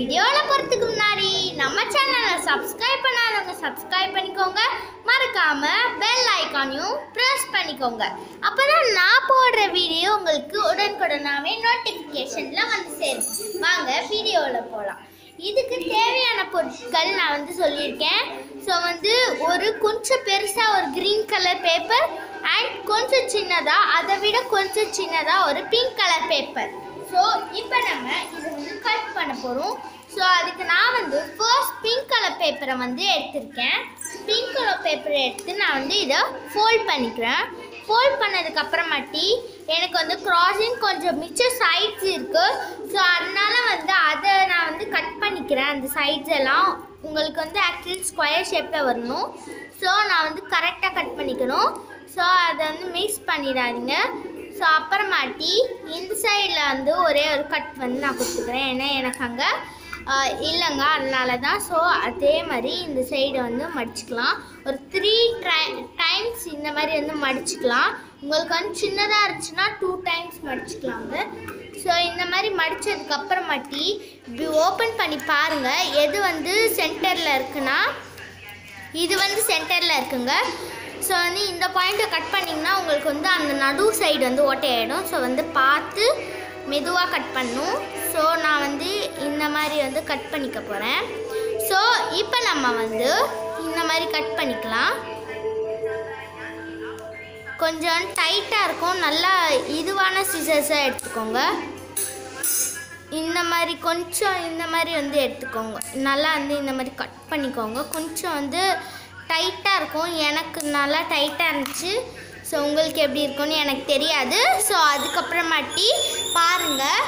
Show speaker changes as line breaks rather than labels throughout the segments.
வீடியோவில் போகிறதுக்கு முன்னாடி நம்ம சேனலை சப்ஸ்கிரைப் பண்ணாதவங்க சப்ஸ்கிரைப் பண்ணிக்கோங்க மறக்காம பெல் ஐக்கானையும் ப்ரெஸ் பண்ணிக்கோங்க அப்பதான் நான் போடுற வீடியோ உங்களுக்கு உடனுக்குடனாவே நோட்டிஃபிகேஷனில் வந்து சேரும் வாங்க வீடியோவில் போகலாம் இதுக்கு தேவையான பொருட்கள் நான் வந்து சொல்லியிருக்கேன் ஸோ வந்து ஒரு கொஞ்சம் பெருசாக ஒரு க்ரீன் கலர் பேப்பர் அண்ட் கொஞ்சம் சின்னதாக அதை விட கொஞ்சம் சின்னதாக ஒரு பிங்க் கலர் பேப்பர் ஸோ இப்போ நம்ம இதை வந்து கட் பண்ண போகிறோம் ஸோ அதுக்கு நான் வந்து ஃபர்ஸ்ட் பிங்க் கலர் பேப்பரை வந்து எடுத்திருக்கேன் பிங்க் கலர் பேப்பரை எடுத்து நான் வந்து இதை ஃபோல்ட் பண்ணிக்கிறேன் ஃபோல்ட் பண்ணதுக்கு அப்புறமாட்டி எனக்கு வந்து க்ராசிங் கொஞ்சம் மிச்ச சைட்ஸ் இருக்குது ஸோ அதனால வந்து அதை நான் வந்து கட் பண்ணிக்கிறேன் அந்த சைட்ஸ் எல்லாம் உங்களுக்கு வந்து ஆக்சுவலி ஸ்கொயர் ஷேப்பில் வரணும் ஸோ நான் வந்து கரெக்டாக கட் பண்ணிக்கணும் ஸோ அதை வந்து மிக்ஸ் பண்ணிடாதீங்க ஸோ அப்புறமாட்டி இந்த சைடில் வந்து ஒரே ஒரு கட் வந்து நான் கொடுத்துக்கிறேன் ஏன்னா எனக்கு அங்கே இல்லைங்க அதனால தான் ஸோ அதே மாதிரி இந்த சைடை வந்து மடிச்சுக்கலாம் ஒரு த்ரீ ட்ரை டைம்ஸ் இந்த மாதிரி வந்து மடிச்சுக்கலாம் உங்களுக்கு வந்து சின்னதாக இருந்துச்சுன்னா டூ டைம்ஸ் மடிச்சுக்கலாங்க ஸோ இந்த மாதிரி மடித்ததுக்கு அப்புறமாட்டி இப்படி ஓப்பன் பண்ணி பாருங்கள் எது வந்து சென்டரில் இருக்குன்னா இது வந்து சென்டரில் இருக்குங்க ஸோ வந்து இந்த பாயிண்ட்டை கட் பண்ணிங்கன்னா உங்களுக்கு வந்து அந்த நடு சைடு வந்து ஓட்டையாயிடும் ஸோ வந்து பார்த்து மெதுவாக கட் பண்ணும் ஸோ நான் வந்து இந்த மாதிரி வந்து கட் பண்ணிக்க போகிறேன் ஸோ இப்போ நம்ம வந்து இந்த மாதிரி கட் பண்ணிக்கலாம் கொஞ்சம் டைட்டாக இருக்கும் நல்லா இதுவான சிசர்ஸாக எடுத்துக்கோங்க இந்த மாதிரி கொஞ்சம் இந்த மாதிரி வந்து எடுத்துக்கோங்க நல்லா வந்து இந்த மாதிரி கட் பண்ணிக்கோங்க கொஞ்சம் வந்து டைட்டாக இருக்கும் எனக்கு நல்லா டைட்டாக இருந்துச்சு ஸோ உங்களுக்கு எப்படி இருக்கும்னு எனக்கு தெரியாது ஸோ அதுக்கப்புறமாட்டி பாருங்கள்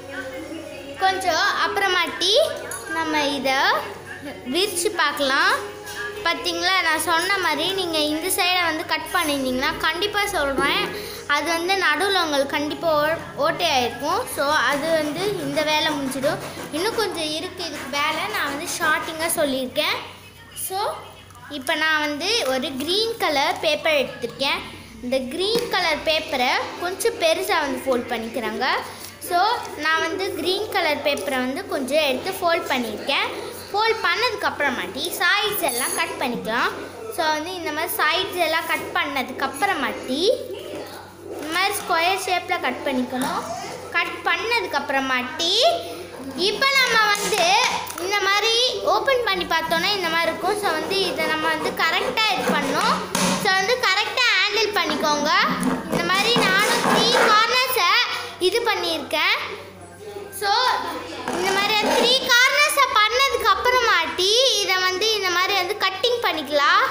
கொஞ்சம் அப்புறமாட்டி நம்ம இதை விரித்து பார்க்கலாம் பார்த்தீங்களா நான் சொன்ன மாதிரி நீங்கள் இந்த சைடை வந்து கட் பண்ணியிருந்தீங்கன்னா கண்டிப்பாக சொல்கிறேன் அது வந்து நடுவில் உங்களுக்கு கண்டிப்பாக ஓ ஓட்டையாயிருக்கும் ஸோ அது வந்து இந்த வேலை முடிஞ்சிடும் இன்னும் கொஞ்சம் இருக்குது இதுக்கு வேலை நான் வந்து ஷார்ட்டிங்காக சொல்லியிருக்கேன் ஸோ இப்போ நான் வந்து ஒரு க்ரீன் கலர் பேப்பர் எடுத்திருக்கேன் இந்த க்ரீன் கலர் பேப்பரை கொஞ்சம் பெருசாக வந்து ஃபோல்ட் பண்ணிக்கிறாங்க ஸோ நான் வந்து க்ரீன் கலர் பேப்பரை வந்து கொஞ்சம் எடுத்து ஃபோல்ட் பண்ணியிருக்கேன் ஃபோல்ட் பண்ணதுக்கு அப்புறமாட்டி சைட்ஸ் எல்லாம் கட் பண்ணிக்கலாம் ஸோ வந்து இந்த மாதிரி சைட்ஸ் எல்லாம் கட் பண்ணதுக்கு அப்புறமாட்டி இந்த மாதிரி ஸ்கொயர் ஷேப்பில் கட் பண்ணிக்கணும் கட் பண்ணதுக்கு அப்புறமாட்டி இப்போ நம்ம வந்து இந்த மாதிரி ஓப்பன் பண்ணி பார்த்தோன்னா இந்த மாதிரி இருக்கும் ஸோ வந்து இதை நம்ம வந்து கரெக்டாக இது பண்ணணும் ஸோ வந்து கரெக்டாக ஹேண்டில் பண்ணிக்கோங்க இந்த மாதிரி நானும் த்ரீ கார்னர்ஸை இது பண்ணியிருக்கேன் ஸோ இந்த மாதிரி த்ரீ கார்னர்ஸை பண்ணதுக்கு அப்புறமாட்டி இதை வந்து இந்த மாதிரி வந்து கட்டிங் பண்ணிக்கலாம்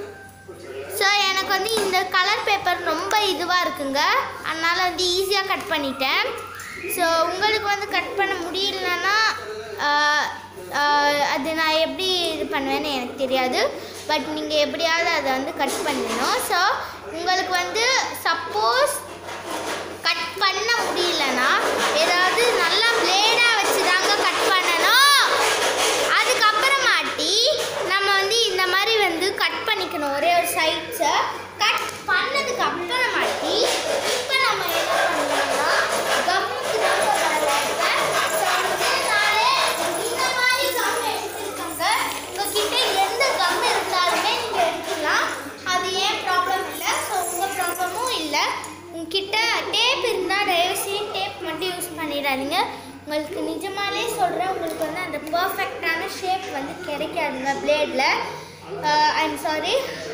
ஸோ எனக்கு வந்து இந்த கலர் பேப்பர் ரொம்ப இதுவாக இருக்குங்க அதனால் வந்து ஈஸியாக கட் பண்ணிட்டேன் ஸோ உங்களுக்கு வந்து கட் பண்ண முடியலன்னா ஆஹ், ஆஹ், அது நான் எப்படி இது பண்ணுவேன்னு எனக்கு தெரியாது பட் நீங்கள் எப்படியாவது அதை வந்து கட் பண்ணணும் ஸோ உங்களுக்கு வந்து சப்போஸ் கட் பண்ண முடியலன்னா ஏதாவது நல்லா பிளேடாக வச்சு தாங்க கட் பண்ணணும் அதுக்கப்புறமாட்டி நம்ம வந்து இந்த மாதிரி வந்து கட் பண்ணிக்கணும் ஒரே ஒரு சைட்ஸை கட் பண்ணதுக்கு அப்புறமாட்டி இப்போ நம்ம என்ன பண்ணலாம்னா கம்முக்கு தாங்க வேலை இருக்கேன். So வந்து நானே இந்த மாதிரி கம் எடுத்துருக்கோங்க உங்ககிட்ட எந்த கம் இருந்தாலுமே நீங்கள் எடுத்துக்கலாம் அது ஏன் ப்ராப்ளம் இல்லை ஸோ உங்கள் ப்ராப்ளமும் இல்லை உங்ககிட்ட டேப் இருந்தால் தயவுசெய்து டேப் மட்டும் யூஸ் பண்ணிடாதீங்க உங்களுக்கு நிஜமாலே சொல்கிறேன் உங்களுக்கு வந்து அந்த பர்ஃபெக்டான ஷேப் வந்து கிடைக்காதுங்க பிளேடில் ஐம் சாரி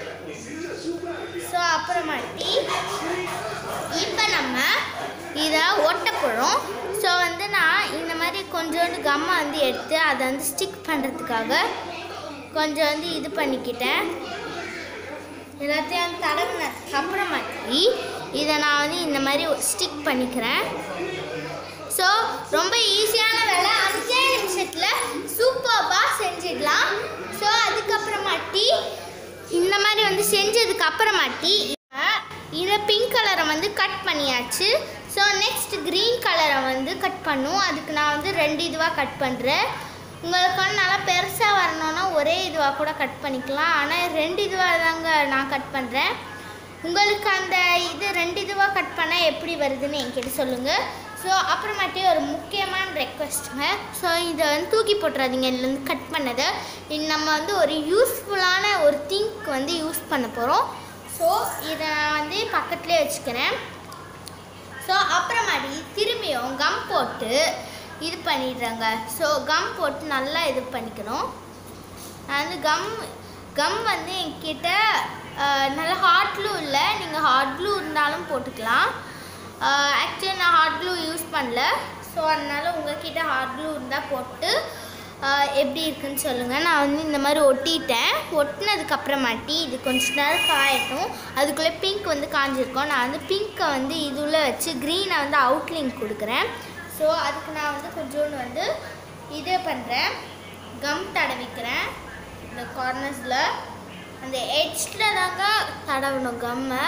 ஸோ அப்புறமாட்டி இப்போ நம்ம இதை ஒட்ட போகிறோம் ஸோ வந்து நான் இந்த மாதிரி கொஞ்சோண்டு கம்மை வந்து எடுத்து அதை வந்து ஸ்டிக் பண்ணுறதுக்காக கொஞ்சம் வந்து இது பண்ணிக்கிட்டேன் எல்லாத்தையும் வந்து தடவினதுக்கு அப்புறமாட்டி இதை நான் வந்து இந்த மாதிரி ஸ்டிக் பண்ணிக்கிறேன் ஸோ ரொம்ப ஈஸியான வேலை அஞ்சே நிமிஷத்தில் சூப்பர்பாக செஞ்சிடலாம் ஸோ அதுக்கப்புறமாட்டி இந்த மாதிரி வந்து செஞ்சதுக்கு அப்புறமாட்டி இதை பிங்க் கலரை வந்து கட் பண்ணியாச்சு ஸோ நெக்ஸ்ட் க்ரீன் கலரை வந்து கட் பண்ணும் அதுக்கு நான் வந்து ரெண்டு இதுவாக கட் பண்ணுறேன் உங்களுக்கு வந்து நல்லா பெருசாக வரணும்னா ஒரே இதுவாக கூட கட் பண்ணிக்கலாம் ஆனால் ரெண்டு இதுவாக தாங்க நான் கட் பண்ணுறேன் உங்களுக்கு அந்த இது ரெண்டு இதுவாக கட் பண்ணால் எப்படி வருதுன்னு என்கிட்ட சொல்லுங்கள் ஸோ அப்புறமாட்டி ஒரு முக்கிய முக்கியமான ரெக்வெஸ்ட்டுங்க ஸோ இதை வந்து தூக்கி போட்டுறாதீங்க இதுலேருந்து கட் பண்ணதை இது நம்ம வந்து ஒரு யூஸ்ஃபுல்லான ஒரு திங்க் வந்து யூஸ் பண்ண போகிறோம் ஸோ இதை நான் வந்து பக்கத்துலேயே வச்சுக்கிறேன் ஸோ அப்புறமாடி திரும்பியும் கம் போட்டு இது பண்ணிடுறாங்க ஸோ கம் போட்டு நல்லா இது பண்ணிக்கணும் நான் வந்து கம் கம் வந்து என்கிட்ட அஹ், நல்ல ஹாட் க்ளூ இல்லை நீங்கள் ஹாட் க்ளூ இருந்தாலும் போட்டுக்கலாம் ஆக்சுவலி நான் ஹாட் க்ளூ யூஸ் பண்ணல ஸோ அதனால் உங்ககிட்ட ஹாட் க்ளூ இருந்தால் போட்டு அஹ், எப்படி இருக்குன்னு சொல்லுங்கள் நான் வந்து இந்த மாதிரி ஒட்டிட்டேன் ஒட்டினதுக்கப்புறமாட்டி இது கொஞ்ச நேரம் காயட்டும் அதுக்குள்ளே பிங்க் வந்து காஞ்சிருக்கும் நான் வந்து பிங்க்கை வந்து இதுள்ள வச்சு க்ரீனை வந்து அவுட்லைன் கொடுக்குறேன் ஸோ அதுக்கு நான் வந்து கொஞ்சோண்டு வந்து இது பண்ணுறேன் கம் தடவிக்கிறேன் இந்த கார்னர்ஸில் அந்த எட்ஜில் தாங்க தடவணும் கம்மை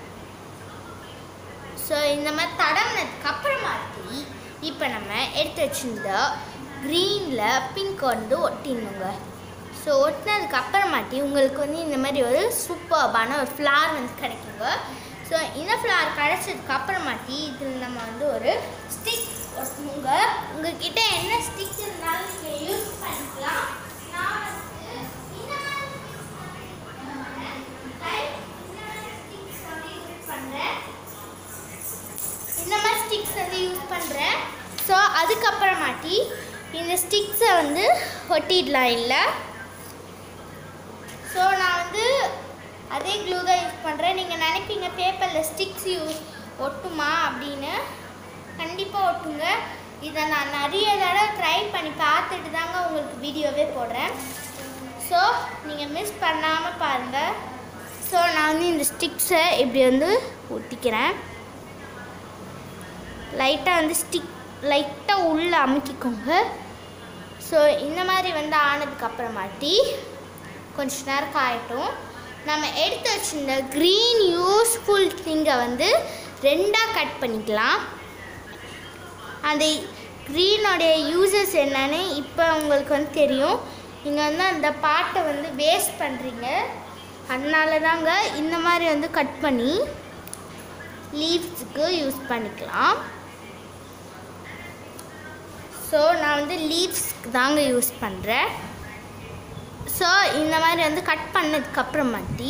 ஸோ இந்த மாதிரி தடவினதுக்கு அப்புறமாட்டி இப்போ நம்ம எடுத்து வச்சிருந்த க்ரீனில் பிங்க் வந்து ஒட்டிடணுங்க ஸோ ஒட்டினதுக்கு அப்புறமாட்டி உங்களுக்கு வந்து இந்த மாதிரி ஒரு சூப்பர்பான ஒரு ஃப்ளார் வந்து கிடைக்குங்க ஸோ இந்த ஃப்ளார் கிடைச்சதுக்கு அப்புறமாட்டி இதில் நம்ம வந்து ஒரு ஸ்டிக் ஒட்டணுங்க உங்ககிட்ட என்ன ஸ்டிக் இருந்தாலும் நீங்கள் யூஸ் பண்ணிக்கலாம் நான் வந்து இந்த மாதிரி sticks வந்து use பண்றேன். இந்த மாதிரி ஸ்டிக்ஸ் வந்து யூஸ் பண்ணுறேன் ஸோ அதுக்கப்புறமாட்டி இந்த ஸ்டிக்ஸை வந்து ஒட்டிடலாம் இல்லை ஸோ நான் வந்து அதே க்ளூ தான் யூஸ் பண்ணுறேன் நீங்கள் நினைப்பீங்க பேப்பரில் ஸ்டிக்ஸ் யூஸ் ஒட்டுமா அப்படின்னு கண்டிப்பாக ஒட்டுங்க இதை நான் நிறைய தடவை ட்ரை பண்ணி பார்த்துட்டு தாங்க உங்களுக்கு வீடியோவே போடுறேன் ஸோ நீங்கள் மிஸ் பண்ணாமல் பாருங்கள் ஸோ நான் வந்து இந்த ஸ்டிக்ஸை இப்படி வந்து ஒட்டிக்கிறேன் லைட்டாக வந்து ஸ்டிக் லைட்டாக உள்ளே அமுக்கிக்கோங்க ஸோ இந்த மாதிரி வந்து ஆனதுக்கப்புறமாட்டி கொஞ்ச நேரம் காயட்டும் நம்ம எடுத்து வச்சிருந்த க்ரீன் யூஸ்ஃபுல் திங்கை வந்து ரெண்டாக கட் பண்ணிக்கலாம் அந்த க்ரீனோடைய யூசஸ் என்னன்னு இப்போ உங்களுக்கு வந்து தெரியும் நீங்கள் வந்து அந்த பாட்டை வந்து வேஸ்ட் பண்ணுறீங்க அதனால தாங்க இந்த மாதிரி வந்து கட் பண்ணி லீவ்ஸுக்கு யூஸ் பண்ணிக்கலாம் ஸோ நான் வந்து லீவ்ஸ்க்கு தாங்க யூஸ் பண்ணுறேன் ஸோ இந்த மாதிரி வந்து கட் பண்ணதுக்கு அப்புறமாட்டி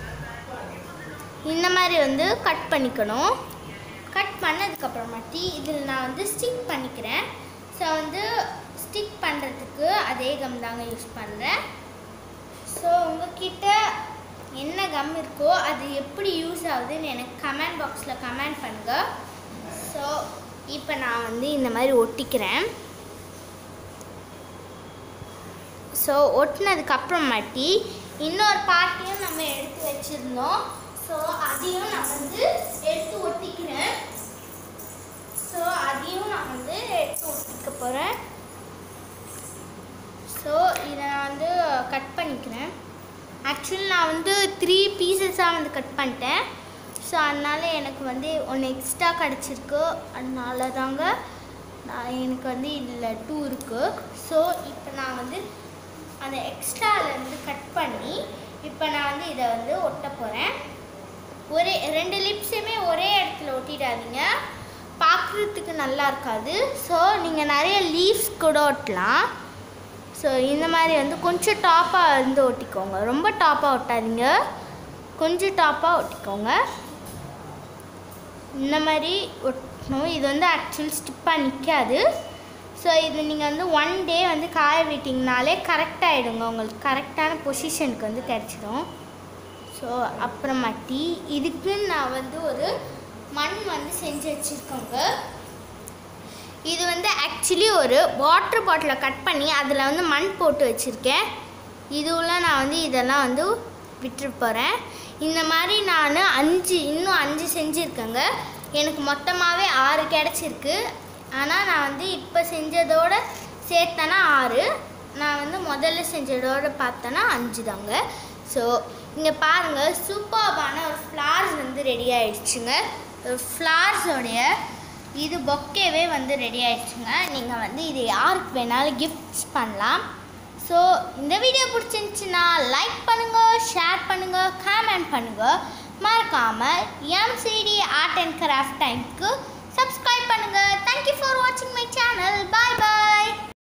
இந்த மாதிரி வந்து கட் பண்ணிக்கணும் கட் பண்ணதுக்கப்புறமாட்டி இதில் நான் வந்து ஸ்டிக் பண்ணிக்கிறேன் ஸோ வந்து ஸ்டிக் பண்ணுறதுக்கு அதே கம் தாங்க யூஸ் பண்ணுறேன் ஸோ உங்ககிட்ட என்ன கம் இருக்கோ அது எப்படி யூஸ் ஆகுதுன்னு எனக்கு கமெண்ட் பாக்ஸில் கமெண்ட் பண்ணுங்கள் ஸோ இப்போ நான் வந்து இந்த மாதிரி ஒட்டிக்கிறேன் ஸோ ஒட்டினதுக்கு அப்புறமாட்டி இன்னொரு பாட்டையும் நம்ம எடுத்து வச்சுருந்தோம் ஸோ அதையும் நான் வந்து எடுத்து ஒட்டிக்கிறேன் ஸோ அதையும் நான் வந்து எடுத்து ஒட்டிக்க போகிறேன் ஸோ இதை நான் வந்து கட் பண்ணிக்கிறேன் ஆக்சுவலி நான் வந்து த்ரீ பீசஸாக வந்து கட் பண்ணிட்டேன் ஸோ அதனால எனக்கு வந்து ஒன்று எக்ஸ்ட்ரா கிடச்சிருக்கு அதனால தாங்க நான் எனக்கு வந்து இதில் டூ இருக்குது ஸோ இப்போ நான் வந்து அந்த எக்ஸ்ட்ராலேருந்து கட் பண்ணி இப்போ நான் வந்து இதை வந்து ஒட்ட போகிறேன் ஒரே ரெண்டு லிப்ஸுமே ஒரே இடத்துல ஒட்டிடாதீங்க பார்க்குறதுக்கு நல்லா இருக்காது ஸோ நீங்கள் நிறைய லீவ்ஸ் கூட ஒட்டலாம் ஸோ இந்த மாதிரி வந்து கொஞ்சம் டாப்பாக வந்து ஒட்டிக்கோங்க ரொம்ப டாப்பாக ஒட்டாதீங்க கொஞ்சம் டாப்பாக ஒட்டிக்கோங்க இந்த மாதிரி ஒட்டணும் இது வந்து ஆக்சுவல் ஸ்டிப்பாக நிற்காது ஸோ இது நீங்கள் வந்து ஒன் டே வந்து காய விட்டிங்கனாலே கரெக்டாகிடுங்க உங்களுக்கு கரெக்டான பொசிஷனுக்கு வந்து கிடச்சிடும் ஸோ அப்புறமாட்டி இதுக்கு நான் வந்து ஒரு மண் வந்து செஞ்சு வச்சுருக்கோங்க இது வந்து ஆக்சுவலி ஒரு வாட்டர் பாட்டிலை கட் பண்ணி அதில் வந்து மண் போட்டு வச்சுருக்கேன் இதுவுல நான் வந்து இதெல்லாம் வந்து விட்டுட்டு போகிறேன் இந்த மாதிரி நான் அஞ்சு இன்னும் அஞ்சு செஞ்சுருக்கேங்க எனக்கு மொத்தமாகவே ஆறு கிடச்சிருக்கு ஆனால் நான் வந்து இப்போ செஞ்சதோட சேர்த்தேன்னா ஆறு நான் வந்து முதல்ல செஞ்சதோட பார்த்தேன்னா அஞ்சு தாங்க ஸோ இங்கே பாருங்கள் சூப்பர்பான ஒரு ஃப்ளார்ஸ் வந்து ரெடி ஆயிடுச்சுங்க ஃப்ளார்ஸோடைய இது பொக்கேவே வந்து ரெடி ஆயிடுச்சுங்க நீங்கள் வந்து இது யாருக்கு வேணாலும் கிஃப்ட்ஸ் பண்ணலாம் ஸோ இந்த வீடியோ பிடிச்சிருந்துச்சுன்னா லைக் பண்ணுங்கள் ஷேர் பண்ணுங்கள் கமெண்ட் பண்ணுங்கள் மறக்காமல் எம்சிடி ஆர்ட் அண்ட் கிராஃப்ட் டைம்க்கு சப்ஸ்கிரைப் பண்ணுங்கள் பண்ணுங்கள் தேங்க்யூ ஃபார் வாட்சிங் மை சேனல் பாய் பாய்